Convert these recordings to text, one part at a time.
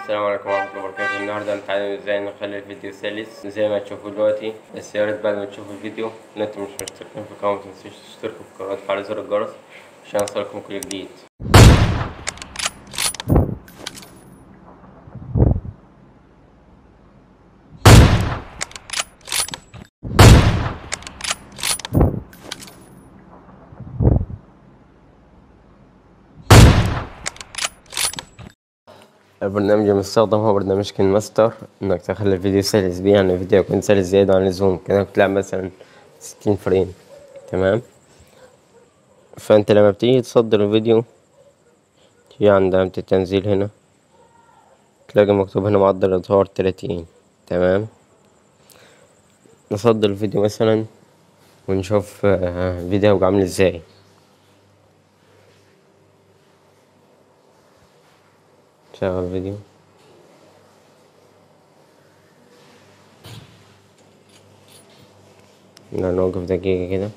السلام عليكم ورحمة الله وبركاته النهاردة هنتعلم ازاي نخلي الفيديو سلس زي ما تشوفوا دلوقتي بس يا ريت بعد ما تشوفوا الفيديو ان انتوا مش مشتركين في القناة متنسوش تشتركوا في القناة وتفعلوا زر الجرس عشان يوصلكم كل جديد البرنامج المستخدم هو برنامج كين ماستر انك تخلي الفيديو سلس بيه يعني الفيديو يكون سلس زيادة عن اللزوم كأنك بتلعب مثلا ستين فريم تمام فانت لما بتيجي تصدر الفيديو تيجي عند علامة التنزيل هنا تلاقي مكتوب هنا معدل الاظهار تلاتين تمام نصدر الفيديو مثلا ونشوف آه، الفيديو هيبقى عامل ازاي شغل فيديو لا نوقف دقيقة كده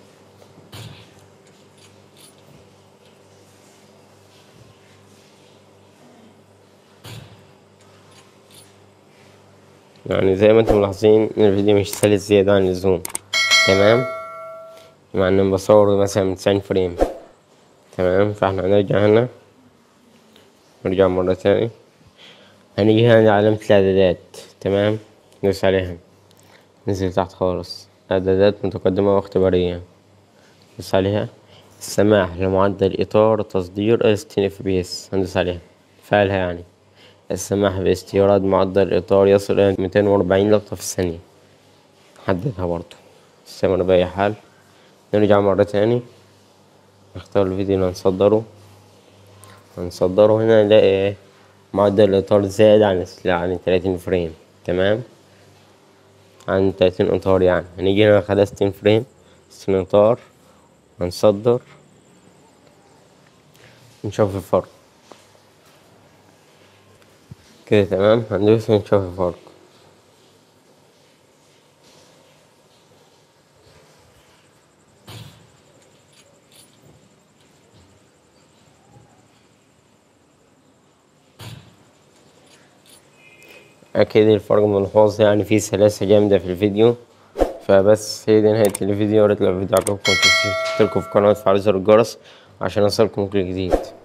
يعني زي ما انتم ملاحظين ان الفيديو مش سلس زيادة عن اللزوم تمام مع ان بصوره مثلا من تسعين فريم تمام فاحنا هنرجع هنا نرجع مرة تاني هنيجي هنا عند علامة الإعدادات تمام ندوس عليها ننزل تحت خالص إعدادات متقدمة واختبارية ندوس عليها السماح لمعدل إطار تصدير ستين اف بي اس هندوس عليها فعلها يعني السماح باستيراد معدل إطار يصل إلى ميتين وأربعين لقطة في الثانية نحددها برضه استمر بأي حال نرجع مرة تاني نختار الفيديو اللي هنصدره هنصدره هنا نلاقي ايه معدل الإطار زاد عن عن تلاتين فريم تمام عن تلاتين إطار يعني هنيجي هنا نخليها ستين فريم ستين إطار هنصدر نشوف الفرق كده تمام هندوس ونشوف الفرق أكيد الفرق ملحوظ يعني في سلاسة جامدة في الفيديو فبس هي دي نهاية الفيديو ياريت لو الفيديو عجبكم متنسوش تشتركوا في القناة وتفعلوا زر الجرس عشان يوصلكم كل جديد